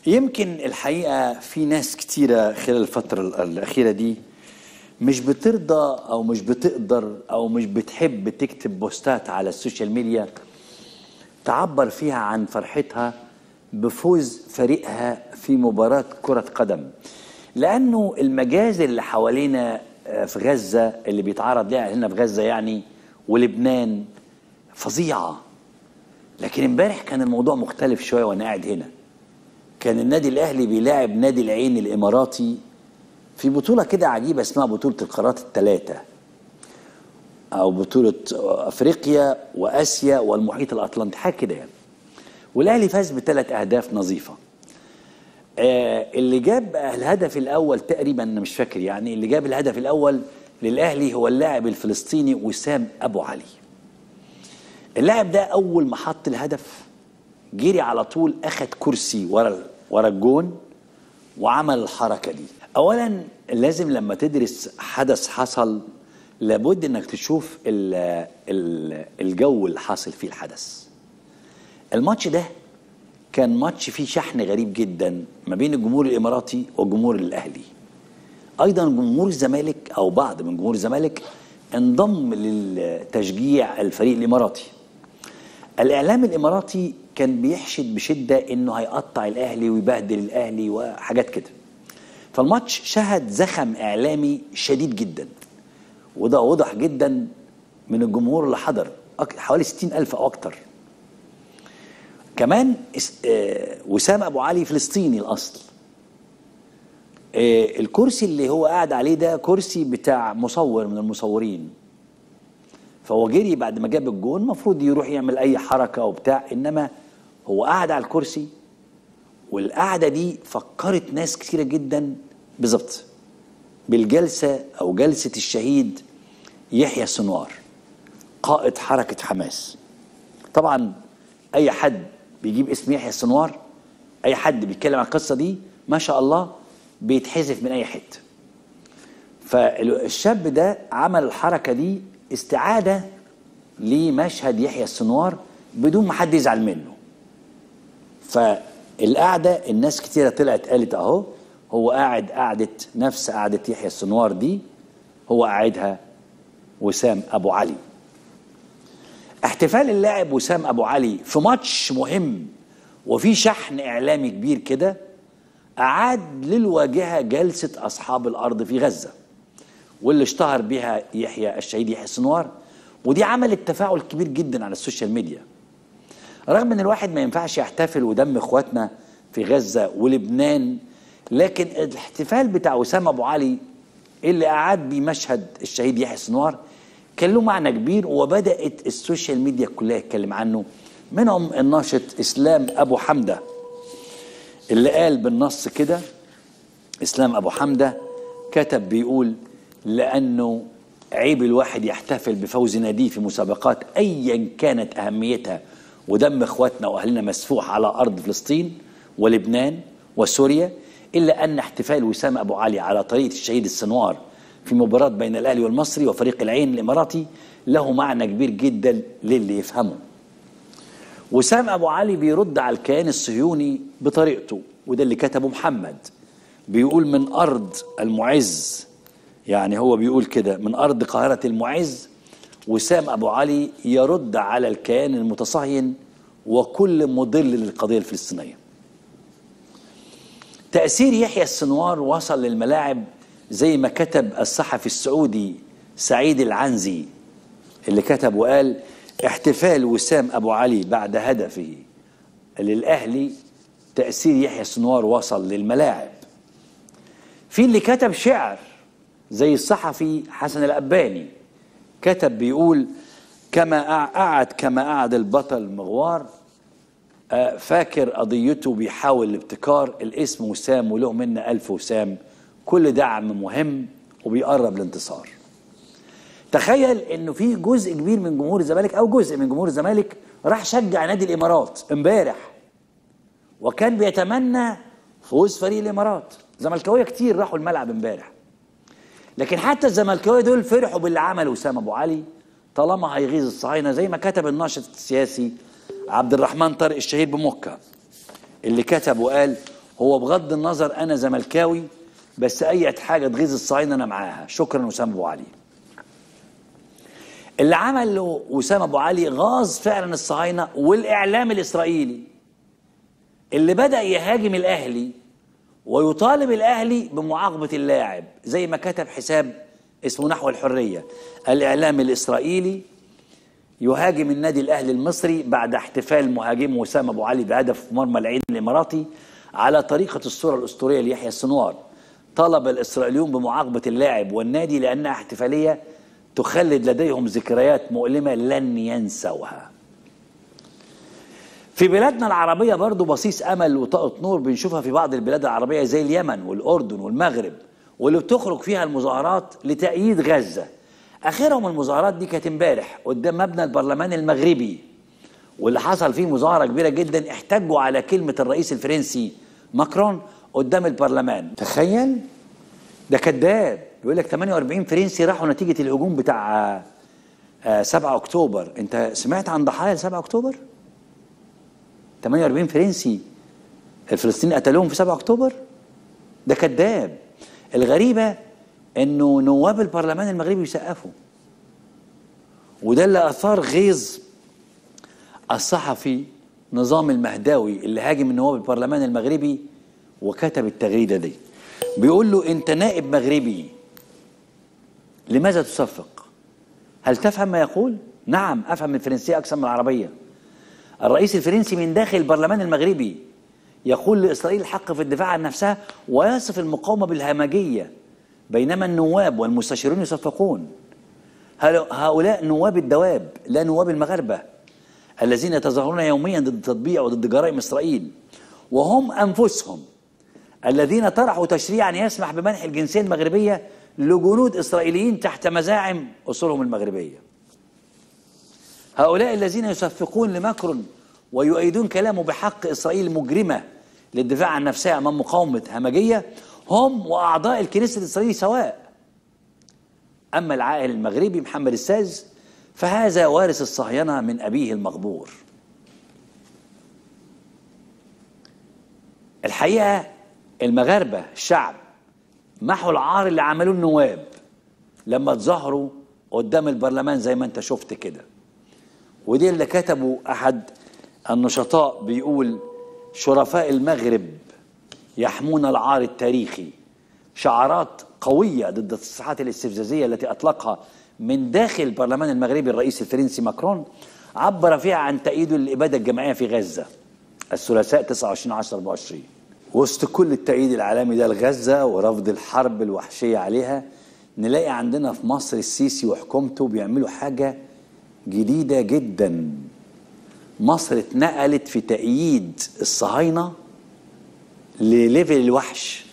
يمكن الحقيقة في ناس كتيرة خلال الفترة الأخيرة دي مش بترضى أو مش بتقدر أو مش بتحب تكتب بوستات على السوشيال ميديا تعبر فيها عن فرحتها بفوز فريقها في مباراة كرة قدم لأنه المجازر اللي حوالينا في غزة اللي بيتعرض لها هنا في غزة يعني ولبنان فظيعة لكن امبارح كان الموضوع مختلف شوية وأنا قاعد هنا كان النادي الأهلي بيلاعب نادي العين الإماراتي في بطولة كده عجيبة اسمها بطولة القارات الثلاثة أو بطولة أفريقيا وآسيا والمحيط الأطلنطي حاجة كده يعني والأهلي فاز بثلاث أهداف نظيفة آه اللي جاب الهدف الأول تقريبا أنا مش فاكر يعني اللي جاب الهدف الأول للأهلي هو اللاعب الفلسطيني وسام أبو علي اللاعب ده أول ما حط الهدف جري على طول أخد كرسي ورا ورا الجون وعمل الحركة دي أولا لازم لما تدرس حدث حصل لابد انك تشوف ال ال الجو اللي حاصل فيه الحدث الماتش ده كان ماتش فيه شحن غريب جدا ما بين الجمهور الاماراتي والجمهور الاهلي ايضا جمهور الزمالك او بعض من جمهور الزمالك انضم للتشجيع الفريق الاماراتي الاعلام الاماراتي كان بيحشد بشده انه هيقطع الاهلي ويبهدل الاهلي وحاجات كده فالماتش شهد زخم اعلامي شديد جدا وده واضح جدا من الجمهور اللي حضر حوالي 60 ألف أو أكتر كمان وسام أبو علي فلسطيني الأصل الكرسي اللي هو قاعد عليه ده كرسي بتاع مصور من المصورين فهو جري بعد ما جاب الجون المفروض يروح يعمل أي حركة وبتاع إنما هو قاعد على الكرسي والقعدة دي فكرت ناس كتيرة جدا بالظبط بالجلسة أو جلسة الشهيد يحيى السنوار قائد حركة حماس طبعا أي حد بيجيب اسم يحيى السنوار أي حد بيتكلم عن القصة دي ما شاء الله بيتحذف من أي حتة فالشاب ده عمل الحركة دي استعادة لمشهد يحيى السنوار بدون ما حد يزعل منه فالقعدة الناس كتيرة طلعت قالت أهو هو قاعد قعدة نفس قعدة يحيى السنوار دي هو قاعدها وسام أبو علي احتفال اللاعب وسام أبو علي في ماتش مهم وفي شحن إعلامي كبير كده أعاد للواجهة جلسة أصحاب الأرض في غزة واللي اشتهر بها يحيى الشهيد يحيى السنوار ودي عملت تفاعل كبير جدا على السوشيال ميديا رغم ان الواحد ما ينفعش يحتفل ودم اخواتنا في غزة ولبنان لكن الاحتفال بتاع وسام ابو علي اللي اعاد بيه مشهد الشهيد يحيى السنوار كان له معنى كبير وبدات السوشيال ميديا كلها تتكلم عنه منهم الناشط اسلام ابو حمده اللي قال بالنص كده اسلام ابو حمده كتب بيقول لانه عيب الواحد يحتفل بفوز ناديه في مسابقات ايا كانت اهميتها ودم اخواتنا واهلنا مسفوح على ارض فلسطين ولبنان وسوريا إلا أن احتفال وسام أبو علي على طريقة الشهيد السنوار في مباراة بين الأهلي والمصري وفريق العين الإماراتي له معنى كبير جدا للي يفهمه وسام أبو علي بيرد على الكيان الصهيوني بطريقته وده اللي كتبه محمد بيقول من أرض المعز يعني هو بيقول كده من أرض قاهرة المعز وسام أبو علي يرد على الكيان المتصهين وكل مضل للقضية الفلسطينية تأثير يحيى السنوار وصل للملاعب زي ما كتب الصحفي السعودي سعيد العنزي اللي كتب وقال احتفال وسام أبو علي بعد هدفه للأهلي تأثير يحيى السنوار وصل للملاعب في اللي كتب شعر زي الصحفي حسن الأباني كتب بيقول كما قعد كما قعد البطل مغوار فاكر قضيته بيحاول الابتكار الاسم وسام وله منا ألف وسام كل دعم مهم وبيقرب الانتصار تخيل انه في جزء كبير من جمهور الزمالك او جزء من جمهور الزمالك راح شجع نادي الامارات امبارح وكان بيتمنى فوز فريق الامارات زملكاويه كتير راحوا الملعب امبارح لكن حتى الزملكاويه دول فرحوا باللي عمله وسام ابو علي طالما هيغيظ الصهاينه زي ما كتب الناشط السياسي عبد الرحمن طارق الشهير بمكة اللي كتب وقال هو بغض النظر انا زملكاوي بس اي حاجه تغيظ الصهاينه انا معاها شكرا وسام ابو علي اللي عمله وسام ابو علي غاظ فعلا الصهاينه والاعلام الاسرائيلي اللي بدا يهاجم الاهلي ويطالب الاهلي بمعاقبه اللاعب زي ما كتب حساب اسمه نحو الحريه الاعلام الاسرائيلي يهاجم النادي الاهلي المصري بعد احتفال مهاجم وسام ابو علي بهدف في مرمى العين الاماراتي على طريقه الصوره الاسطوريه ليحيى السنوار طلب الاسرائيليون بمعاقبه اللاعب والنادي لانها احتفاليه تخلد لديهم ذكريات مؤلمه لن ينسوها في بلادنا العربية برضو بصيص أمل وطاقة نور بنشوفها في بعض البلاد العربية زي اليمن والأردن والمغرب واللي بتخرج فيها المظاهرات لتأييد غزة آخرهم المظاهرات دي كانت امبارح قدام مبنى البرلمان المغربي واللي حصل فيه مظاهرة كبيرة جدا احتجوا على كلمة الرئيس الفرنسي ماكرون قدام البرلمان تخيل ده كذاب بيقول لك 48 فرنسي راحوا نتيجة الهجوم بتاع آه، 7 أكتوبر أنت سمعت عن ضحايا 7 أكتوبر؟ 48 فرنسي الفلسطينيين قتلوهم في 7 اكتوبر ده كذاب الغريبه انه نواب البرلمان المغربي يسقفوا وده اللي اثار غيظ الصحفي نظام المهداوي اللي هاجم نواب البرلمان المغربي وكتب التغريده دي بيقول له انت نائب مغربي لماذا تصفق هل تفهم ما يقول نعم افهم الفرنسيه اكثر من العربيه الرئيس الفرنسي من داخل البرلمان المغربي يقول لإسرائيل الحق في الدفاع عن نفسها ويصف المقاومة بالهمجية بينما النواب والمستشارون يصفقون هؤلاء نواب الدواب لا نواب المغاربة الذين يتظاهرون يوميا ضد التطبيع وضد جرائم إسرائيل وهم أنفسهم الذين طرحوا تشريعا يسمح بمنح الجنسية المغربية لجنود إسرائيليين تحت مزاعم أصولهم المغربية هؤلاء الذين يصفقون لماكرون ويؤيدون كلامه بحق إسرائيل مجرمة للدفاع عن نفسها أمام مقاومة همجية هم وأعضاء الكنيسة الإسرائيلية سواء أما العائل المغربي محمد الساز فهذا وارث الصهينة من أبيه المغبور الحقيقة المغاربة الشعب محوا العار اللي عملوه النواب لما تظاهروا قدام البرلمان زي ما انت شفت كده ودي اللي كتبه أحد النشطاء بيقول شرفاء المغرب يحمون العار التاريخي شعارات قوية ضد التصريحات الاستفزازية التي أطلقها من داخل البرلمان المغربي الرئيس الفرنسي ماكرون عبر فيها عن تأييده للإبادة الجماعية في غزة الثلاثاء 29 10 24 وسط كل التأييد العالمي ده لغزة ورفض الحرب الوحشية عليها نلاقي عندنا في مصر السيسي وحكومته بيعملوا حاجة جديدة جدا مصر اتنقلت في تأييد الصهاينة لليفل الوحش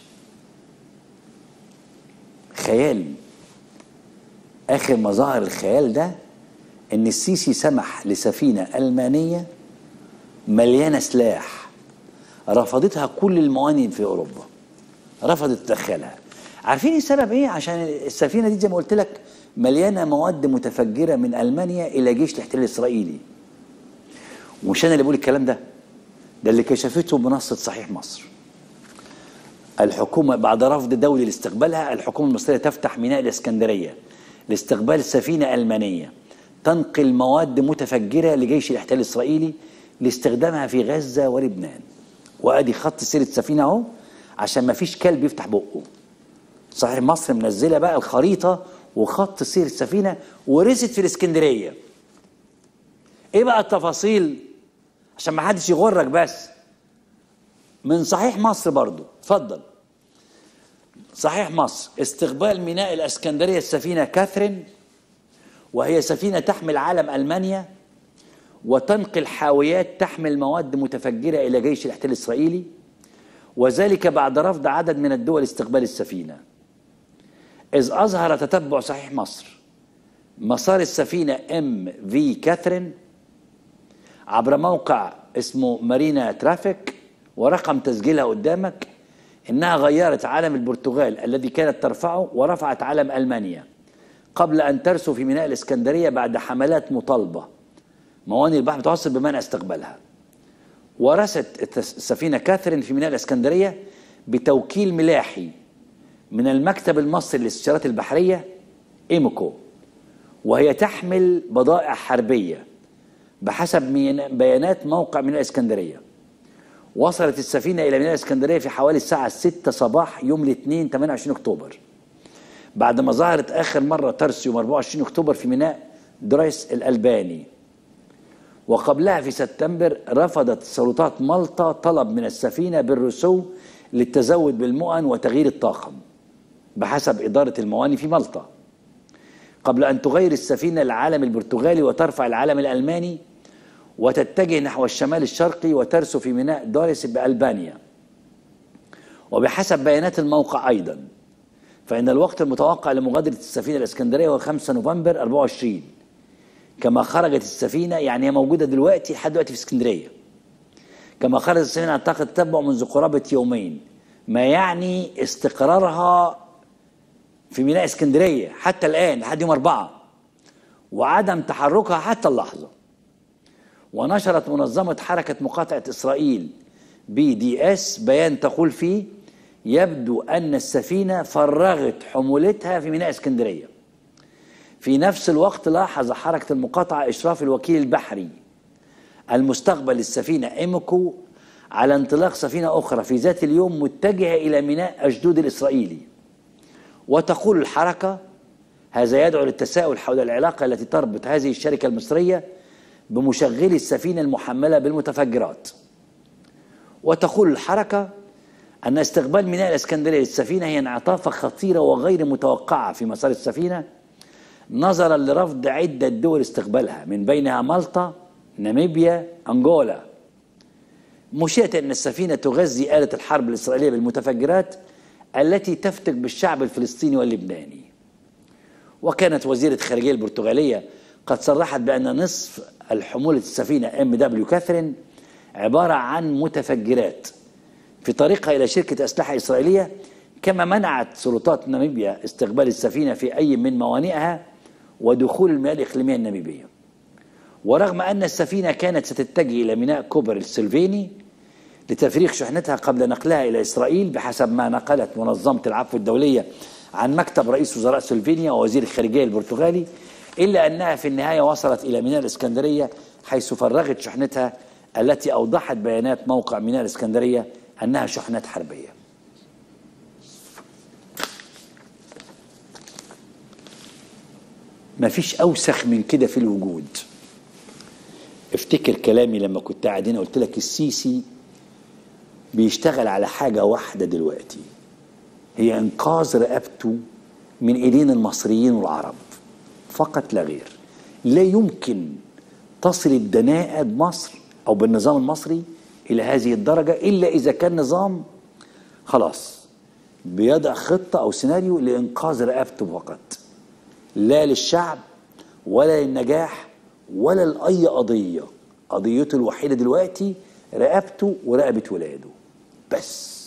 خيال آخر مظاهر الخيال ده إن السيسي سمح لسفينة ألمانية مليانة سلاح رفضتها كل الموانئ في أوروبا رفضت تدخلها عارفين السبب إيه؟ عشان السفينة دي زي ما قلت لك مليانة مواد متفجرة من ألمانيا إلى جيش الاحتلال الإسرائيلي ومش أنا اللي بقول الكلام ده ده اللي كشفته منصة صحيح مصر الحكومة بعد رفض دولي لاستقبالها الحكومة المصرية تفتح ميناء الإسكندرية لاستقبال سفينة ألمانية تنقل مواد متفجرة لجيش الاحتلال الإسرائيلي لاستخدامها في غزة ولبنان وأدي خط سير السفينة أهو عشان ما فيش كلب يفتح بقه صحيح مصر منزلة بقى الخريطة وخط سير السفينة ورست في الإسكندرية إيه بقى التفاصيل عشان ما حدش يغرك بس من صحيح مصر برضو اتفضل صحيح مصر استقبال ميناء الاسكندريه السفينه كاثرين وهي سفينه تحمل علم المانيا وتنقل حاويات تحمل مواد متفجره الى جيش الاحتلال الاسرائيلي وذلك بعد رفض عدد من الدول استقبال السفينه اذ اظهر تتبع صحيح مصر مسار السفينه ام في كاثرين عبر موقع اسمه مارينا ترافيك ورقم تسجيلها قدامك انها غيرت علم البرتغال الذي كانت ترفعه ورفعت علم المانيا قبل ان ترسو في ميناء الاسكندريه بعد حملات مطالبه موانئ البحر المتوسط بمنع استقبالها ورست السفينة كاثرين في ميناء الإسكندرية بتوكيل ملاحي من المكتب المصري للاستشارات البحرية إيموكو وهي تحمل بضائع حربية بحسب بيانات موقع ميناء الإسكندرية وصلت السفينة إلى ميناء الإسكندرية في حوالي الساعة 6 صباح يوم الاثنين 28 أكتوبر بعد ما ظهرت آخر مرة ترس يوم 24 أكتوبر في ميناء دريس الألباني وقبلها في سبتمبر رفضت سلطات مالطا طلب من السفينة بالرسو للتزود بالمؤن وتغيير الطاقم بحسب إدارة المواني في مالطا قبل أن تغير السفينة العالم البرتغالي وترفع العالم الألماني وتتجه نحو الشمال الشرقي وترسو في ميناء دارس بألبانيا وبحسب بيانات الموقع أيضا فإن الوقت المتوقع لمغادرة السفينة الإسكندرية هو 5 نوفمبر 24 كما خرجت السفينة يعني هي موجودة دلوقتي لحد دلوقتي في اسكندرية كما خرجت السفينة عن طاقة التتبع منذ قرابة يومين ما يعني استقرارها في ميناء اسكندرية حتى الآن لحد يوم أربعة وعدم تحركها حتى اللحظة ونشرت منظمة حركة مقاطعة إسرائيل بي دي اس بيان تقول فيه يبدو أن السفينة فرغت حمولتها في ميناء اسكندرية في نفس الوقت لاحظ حركة المقاطعة إشراف الوكيل البحري المستقبل للسفينة إيموكو على انطلاق سفينة أخرى في ذات اليوم متجهة إلى ميناء أشدود الإسرائيلي وتقول الحركة هذا يدعو للتساؤل حول العلاقة التي تربط هذه الشركة المصرية بمشغلي السفينة المحملة بالمتفجرات وتقول الحركة أن استقبال ميناء الإسكندرية للسفينة هي انعطافة خطيرة وغير متوقعة في مسار السفينة نظرا لرفض عدة دول استقبالها من بينها مالطا ناميبيا أنغولا مشيئة أن السفينة تغذي آلة الحرب الإسرائيلية بالمتفجرات التي تفتك بالشعب الفلسطيني واللبناني وكانت وزيرة خارجية البرتغالية قد صرحت بأن نصف الحمولة السفينة ام دبليو كاثرين عبارة عن متفجرات في طريقها إلى شركة أسلحة إسرائيلية كما منعت سلطات ناميبيا استقبال السفينة في أي من موانئها ودخول المياه الإقليمية الناميبية ورغم أن السفينة كانت ستتجه إلى ميناء كوبر السلفيني لتفريغ شحنتها قبل نقلها إلى إسرائيل بحسب ما نقلت منظمة العفو الدولية عن مكتب رئيس وزراء سلوفينيا ووزير الخارجية البرتغالي إلا أنها في النهاية وصلت إلى ميناء الإسكندرية حيث فرغت شحنتها التي أوضحت بيانات موقع ميناء الإسكندرية أنها شحنات حربية ما فيش أوسخ من كده في الوجود افتكر كلامي لما كنت قاعد هنا قلت لك السيسي بيشتغل على حاجة واحدة دلوقتي هي إنقاذ رقبته من إيدين المصريين والعرب فقط لا غير لا يمكن تصل الدناءة بمصر أو بالنظام المصري إلى هذه الدرجة إلا إذا كان نظام خلاص بيضع خطة أو سيناريو لإنقاذ رقبته فقط لا للشعب ولا للنجاح ولا لأي قضية قضيته الوحيدة دلوقتي رقبته ورقبة ولاده بس